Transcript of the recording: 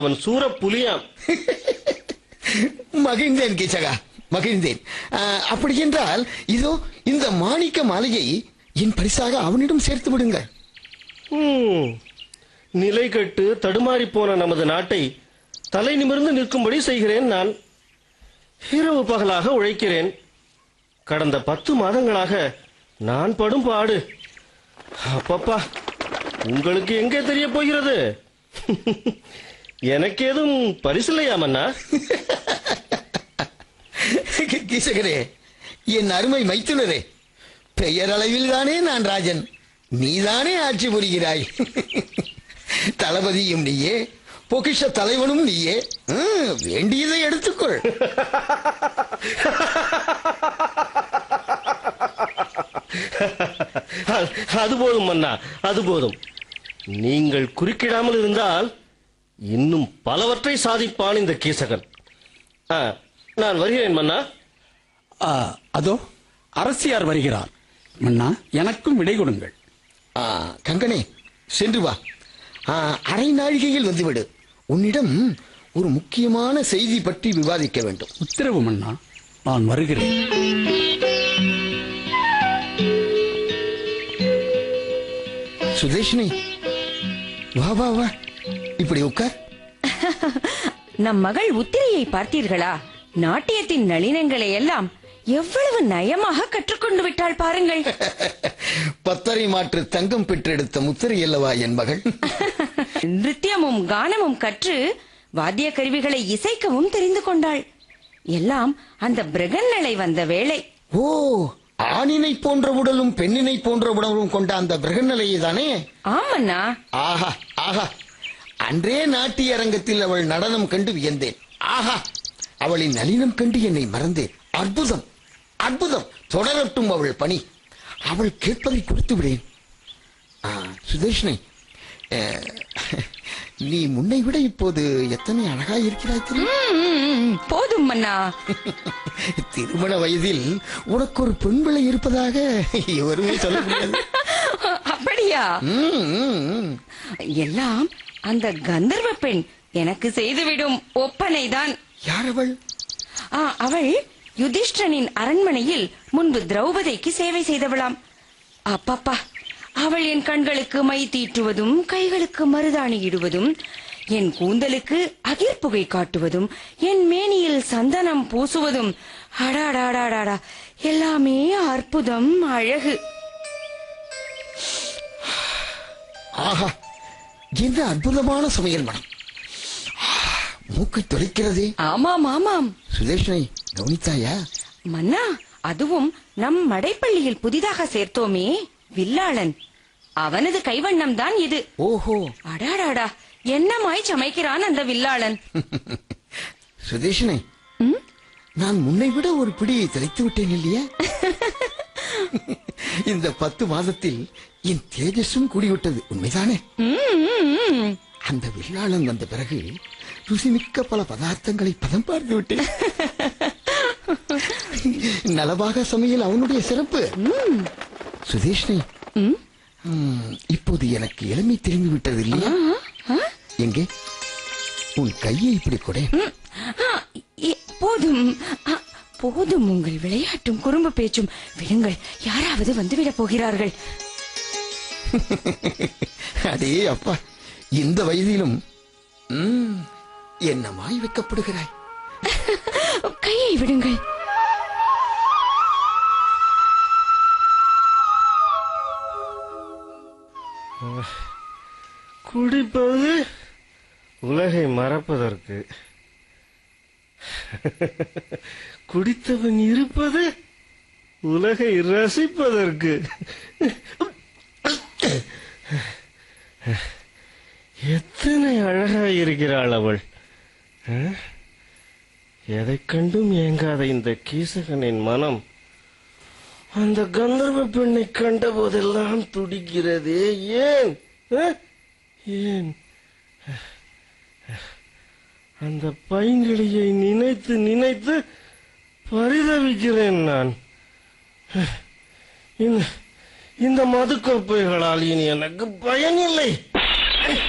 அவன் சூர புலியாம் மகிழ்ந்தேன் கீச்சகா மகிழ்ந்தேன் ஆஹ், அப்படி என்றால் இதோ இந்த மாணிக்க மாலையை என் பரிசாக அவனிடம் சேர்த்து விடுங்க ஹம். நிலை கட்டு தடுமாறி போன நமது நாட்டை தலை நிமிர்ந்து நிற்கும்படி செய்கிறேன் நான் இரவு பகலாக உழைக்கிறேன் கடந்த பத்து மாதங்களாக நான் படும் பாடு அப்பப்பா உங்களுக்கு எங்கே தெரிய போகிறது எனக்கு ஏதும் பரிசில்லையா மன்னா கீசகரே என் அருமை மைத்துனரே பெயரளவில் தானே நான் ராஜன் நீதானே ஆட்சி புரிகிறாய் தளபதியும் நீயே பொக்கிஷ தலைவனும் நீயே ஹம், வேண்டியதை எடுத்துக்கொள் அ- அது போதும் மன்னா அது போதும் நீங்கள் குறுக்கிடாமல் இருந்தால் இன்னும் பலவற்றை சாதிப்பான் இந்த கீசகன் ஆ, நான் வருகிறேன் மன்னா ஆ, அதோ அரசியார் வருகிறார் மன்னா எனக்கும் விடை கொடுங்கள் ஆ, கங்கனே சென்று வா ஆ, அரை நாழிகையில் வந்துவிடு உன்னிடம் ஒரு முக்கியமான செய்தி பற்றி விவாதிக்க வேண்டும் உத்தரவு மன்னா நான் வருகிறேன் சுதேஷினி வா வா வா இப்படி உட்கார் நம் மகள் உத்திரையை பார்த்தீர்களா நாட்டியத்தின் நளினங்களை எல்லாம் எவ்வளவு நயமாக கற்றுக்கொண்டு விட்டாள் பாருங்கள் பத்தரை மாற்று தங்கம் பெற்றெடுத்த முத்திரை அல்லவா என் மகள் நிருத்தியமும் கானமும் கற்று வாத்திய கருவிகளை இசைக்கவும் தெரிந்து கொண்டாள் எல்லாம் அந்த பிரகன்னலை வந்த வேளை ஓ ஆணினை போன்ற உடலும் பெண்ணினை போன்ற உடலும் கொண்ட அந்த பிரகநிலையை தானே ஆமண்ணா ஆஹா ஆஹா அன்றே நாட்டிய அரங்கத்தில் அவள் நடனம் கண்டு வியந்தேன் ஆஹா அவளின் நளினம் கண்டு என்னை மறந்தேன் அற்புதம் அற்புதம் தொடரட்டும் அவள் பணி அவள் கேட்பதை கொடுத்து விடேன் ஆ, சுதேஷ்னை அஹ், நீ முன்னை விட இப்போது எத்தனை அழகாய் இருக்கிறாய் தெரியுமா ம், போதும் மன்னா திருமண வயதில் உனக்கு ஒரு பெண் பிள்ளை இருப்பதாக எவருமே சொல்ல முடியாது அப்படியா ம், ம், ம். எல்லாம் அந்த கந்தர்வ பெண் எனக்கு செய்துவிடும் ஒப்பனைதான் யார் அவள் ஆ, அவள் யுதிஷ்டனின் அரண்மனையில் முன்பு திரௌபதிக்கு சேவை செய்தவளாம் அப்பப்பா அவள் என் கண்களுக்கு மை தீட்டுவதும் கைகளுக்கு மருதாணி இடுவதும் என் கூந்தலுக்கு அகிர்புகை காட்டுவதும் என் மேனியில் சந்தனம் பூசுவதும் அடாடாடாடாடா எல்லாமே அற்புதம் அழகு ஆஹா என்ன அற்புதமான சமையல் மனம் ஆ, மூக்கை தொலைக்கிறதே ஆமாம் ஆமாம் சுதேஷனை கவனித்தாயா மன்னா அதுவும் நம் மடைப்பள்ளியில் புதிதாக சேர்த்தோமே வில்லாளன் அவனது கைவண்ணம் தான் இது ஓஹோ அடாடாடா என்னமாய் சமைக்கிறான் அந்த வில்லாளன் சுதேஷனை நான் முன்னை விட ஒரு பிடியை தொலைத்து விட்டேன் இல்லையா இந்த பத்து மாதத்தில் என் தேஜஸும் கூடிவிட்டது உண்மைதானே ம், ம், ம். அந்த வில்லாளன் வந்த பிறகு ருசிமிக்க பல பதார்த்தங்களை பதம் பார்த்து விட்டேன் நலபாக சமையல் அவனுடைய சிறப்பு சுதேஷ்னை ம். ம், இப்போது எனக்கு எளிமை திரும்பி விட்டது இல்லையா எங்கே உன் கையை இப்படி கொடை ம். ஆ, இ- போதும் ஆ, போதும் உங்கள் விளையாட்டும் குறும்பு பேச்சும் விடுங்கள் யாராவது வந்துவிடப் போகிறார்கள் அடே அப்பா இந்த வயதிலும் ம், என்னமாய் வைக்கப்படுகிறாய் கையை விடுங்கள் குடிப்பது உலகை மறப்பதற்கு குடித்தவன் இருப்பது உலகை ரசிப்பதற்கு எத்தனை அழகாய் இருக்கிறாள் அவள் அஹ்? எதைக் கண்டும் ஏங்காத இந்த கீசகனின் மனம் அந்த கந்தர்வ பெண்ணை கண்ட போதெல்லாம் துடிக்கிறதே ஏன் அஹ்? ஏன் அந்த பைங்கிளியை நினைத்து நினைத்து பரிதவிக்கிறேன் நான் இந்த இந்த மதுக்கொப்பைகளால் இனி எனக்கு பயனில்லை